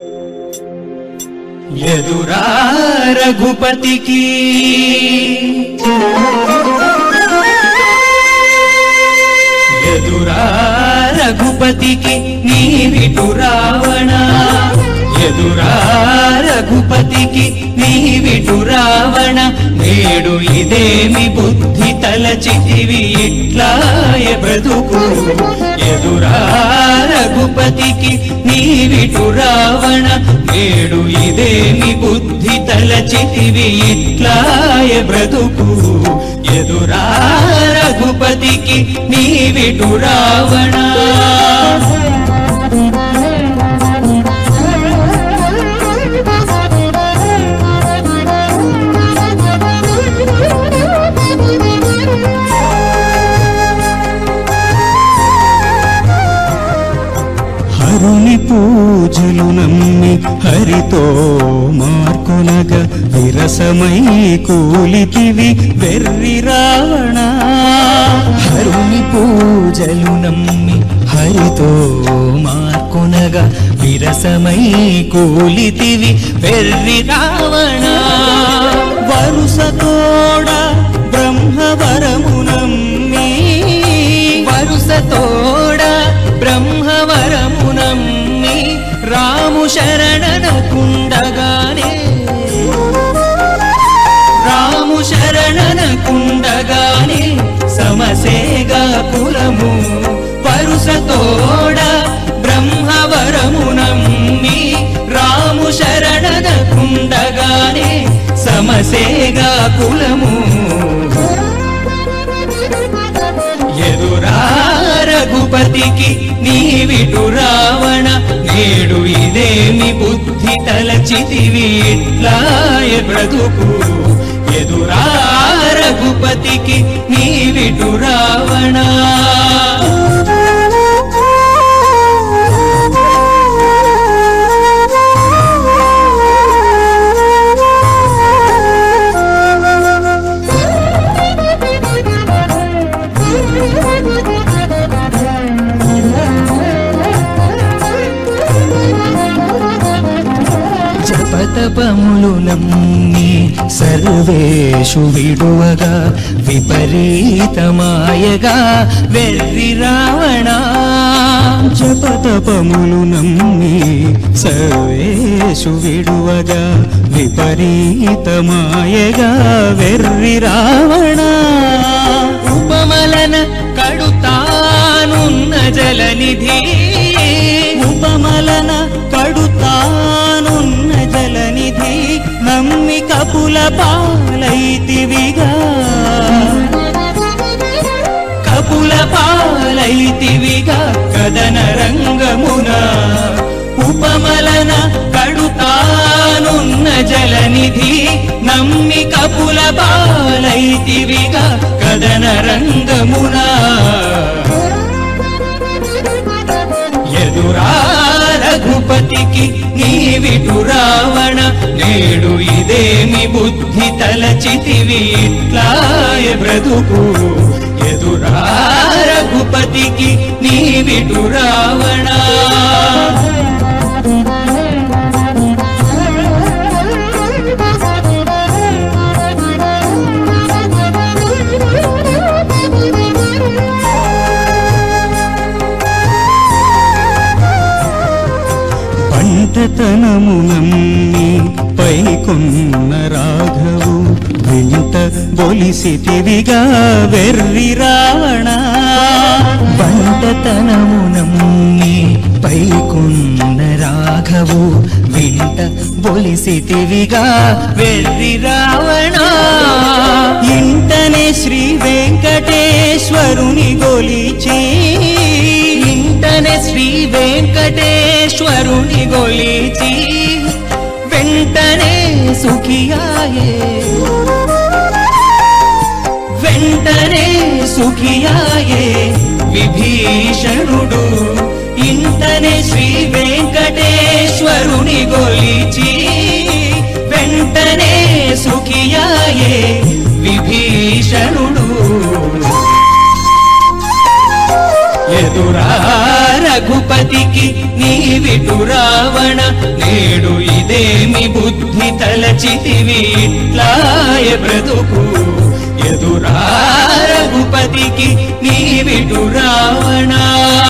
ఎదురా రఘుపతికి ఎదురా రఘుపతికి నీవిటు రావణ ఎదురా రఘుపతికి నీవిటు రావణ నేడు ఇదేమి బుద్ధి తలచితివి ఇట్లాయ బ్రతుకు ఎదురా రఘుపతికి నీవిటు రావణ నేడు ఇదేమి బుద్ధి తలచితివి ఇట్లాయ బ్రతుకు ఎదురా రఘుపతికి నీవిటు రావణ హరుని పూజలు నమ్మి హరితో మార్కొనగ విరసమై కూలితివి వెర్రి రావణ హరుని పూజలు నమ్మి హరితో మార్కొనగ విరసమై కూలితివి వెర్రి రావణ వరుస తోడ బ్రహ్మవరము నమ్మి వరుస తోడ బ్రహ్మవరము నమ్మి రాము శరణన కుండగానే రాము శరణన కుండగానే సమసేగా కులము పరుస తోడ బ్రహ్మవరము నమ్మి రాము శరణన కుండగానే సమసేగా కులము ఎదురా రఘుపతికి నీవిటు రావణ నేడు ఇదేమి బుద్ధి తలచితివి ఇట్లాయ బ్రతుకు ఎదురా రఘుపతికి నీవిటు రావణ జపతపములు నమ్మి సర్వేషు విడువగా విపరీతమాయగా వెర్రి రావణ జపతపములు నమ్మి సర్వేషు విడువగా విపరీతమాయగా వెర్రి రావణ ఉపమలన కడుతానున్న జలనిధి ఉపమలన కడుతానున్న జలనిధి నమ్మి కపుల పాలైతివిగా కపుల పాలైతివిగా కదన రంగమున ఉపమలన కడుతానున్న జలనిధి నమ్మి కపుల పాలైతివిగా కదన రంగమున ఎదురా రఘుపతికి నీవిటు రావణ నేడు ఇదేమి బుద్ధి తలచితివి ఇట్లాయ బ్రతుకు ఎదురా రఘుపతికి నీవిటు రావణ పంటతనము నమ్మి పైకొన్న రాఘవు వింట బొలిసితివిగా వెర్రి రావణ పంటతనము నమ్మి పైకొన్న రాఘవు వింట బొలిసితివిగా వెర్రి రావణ ఇంటనే శ్రీ వెంకటేశ్వరుని గొలిచి ఇంటనే శ్రీ వెంకటేశ్వరుని గొలిచి వెంటనే సుఖియాయే వెంటనే సుఖియాయే విభీషణుడు ఇంటనే శ్రీ వెంకటేశ్వరుని గొలిచి వెంటనే సుఖియాయే విభీషణుడు ఎదురా రఘుపతికి నీవిటు రావణ నే ఇది తలచితివి ఇట్లాయ బ్రతుకు ఎదురా రఘుపతికి నీ విటు రావణా